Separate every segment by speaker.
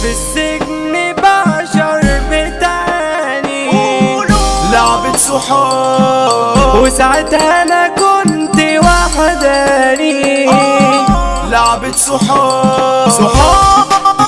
Speaker 1: في السجن بعشر بتاني
Speaker 2: لعبة صحاب
Speaker 1: وساعتها انا كنت وحداني
Speaker 2: لعبة صحاب صحاب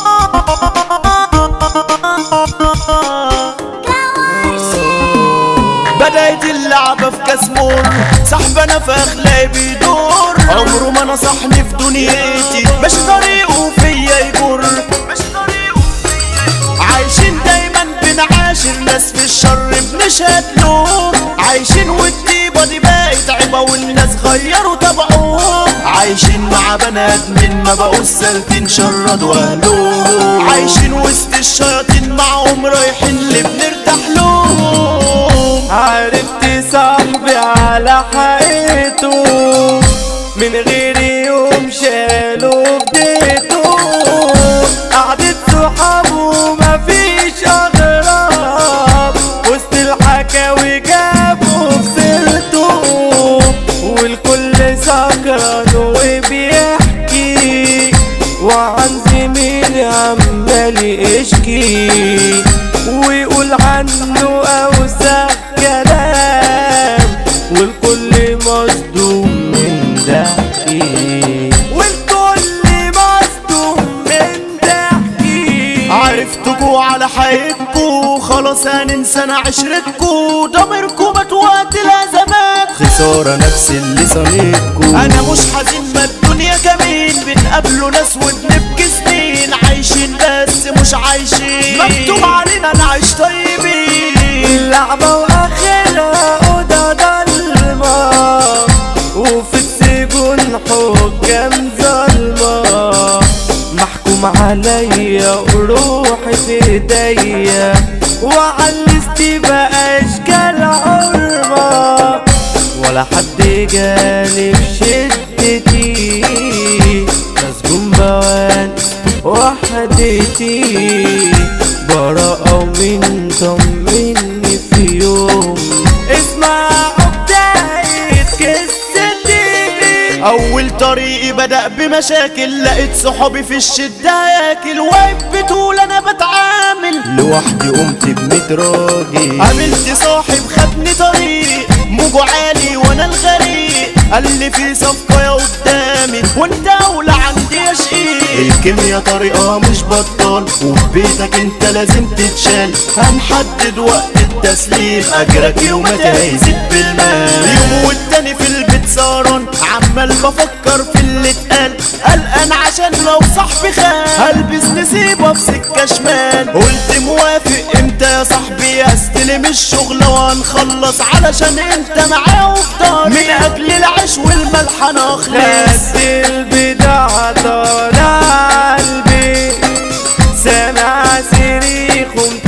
Speaker 2: بدأت اللعبة في كاس مر صاحبنا في أخلاقي بيدور عمره ما نصحني في دنيتي ماشي طريقه فيا يجر ماشي طريقه فيا عايشين دايما بنعاشر ناس في الشر بنشهد لهم عايشين والطيبة دي بقت عيبة والناس غيروا طبعهم عايشين مع بنات من ما بقوا سالكين شردوا أهلهم عايشين وسط الشياطين معهم رايحين اللي بنرتاح لهم
Speaker 1: عرفت صاحبي على حقيقته من غير يوم شالوا بديته قعدت صحابه مفيش اغراب وسط الحكاوي جابوا بسيرته والكل سكران وبيحكي وعن زميلي عمال يشكي ويقول عنه اوسخ كلام والكل مصدوم من ضحكي والكل مصدوم من ضحكي
Speaker 2: عرفتكوا على حقيقتكوا خلاص هننسى انا عشرتكوا ضميركوا مات وقت الازمات
Speaker 1: خسارة نفس اللي صنيعكوا
Speaker 2: انا مش حزين ما الدنيا جميل بنقابله ناس وبنبكي سنين عايشين بس مش عايشين مكتوب علينا نعيش طيبين
Speaker 1: اللعبة واخرها اوضة ضلمة وفي السجون حكام ظلمة محكوم عليا وروحي في ايديا وعلست بقى اشكال عرمة ولا حد جالي في شدتي مسجون بوان وحدتي براءة ومن طمني في يوم اسمعوا بداية قصتي
Speaker 2: اول طريقي بدأ بمشاكل لقيت صحابي في الشدة ياكل واقف بتقول انا بتعامل
Speaker 1: لوحدي قمت بميت راجل
Speaker 2: قابلت صاحب خدني طريق موجه عالي وانا الغريق قال لي في صفقة يا قدامي وانت اولى عندي يا شقيق الكيميا طريقة مش بطال وفي بيتك انت لازم تتشال هنحدد وقت التسليم اجرك يوم هيزيد بالمال يوم والتاني في البيت سهران عمال بفكر في اللي اتقال قلقان عشان لو صاحبي خان هلبس نسيبه في سكة شمال قلت موافق امتى يا صاحبي استلم الشغل وهنخلص علشان انت معايا وفطار من اجل العيش والملح انا اخلص
Speaker 1: ناس البدع طالع قلبي سامع صريخ قمت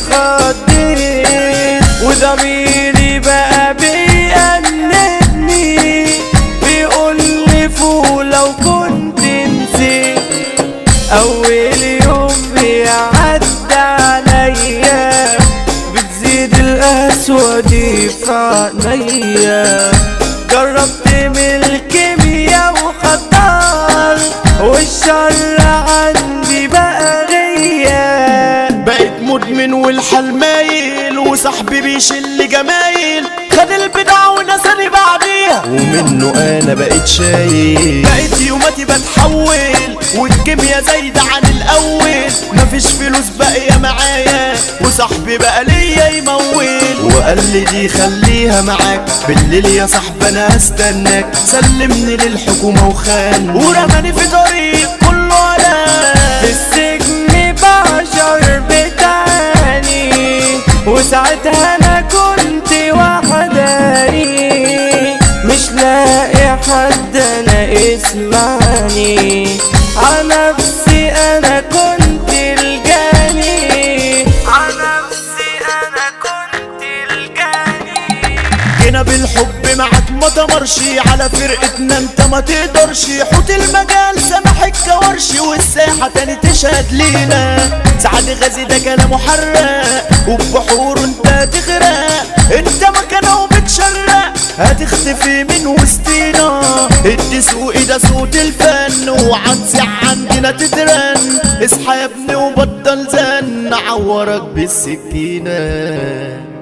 Speaker 1: اتخضيت وضميري بقى بيأنبني بيقول لي فوق لو كنت نسيت أول يوم بيعدي عليا بتزيد الأسود في عينيا جربت من الكيمياء وخطر والشر عندي بقى غياب
Speaker 2: بقيت مدمن والحال مايل وصاحبي بيشل جمايل خد البدع ونساني بعديها
Speaker 1: ومنه انا بقيت شايل
Speaker 2: بقيت يوماتي بتحول والكيميا زايدة عن الأول مفيش فلوس باقية معايا وصاحبي بقى ليا يمول
Speaker 1: وقال لي دي خليها معاك بالليل يا صاحبي انا هستناك
Speaker 2: سلمني للحكومة وخان ورماني في طريق كله على
Speaker 1: في السجن بعشر بتاني وساعتها انا كنت وحداني مش لاقي حد انا اسمعني على نفسي انا كنت الجاني على نفسي انا كنت الجاني
Speaker 2: جينا بالحب معاك ما تمرش على فرقتنا انت ما تقدرش حوت المجال سامح الكورش والساحة تاني تشهد لينا سعد غازي ده كلامه حراق وبحور انت تغرق انت مكانه وبتشرق هتختفي من وسطينا التسوق ده صوت الفن وعنسع عندنا تترن اصحى يا ابني وبطل زن عورك بالسكينة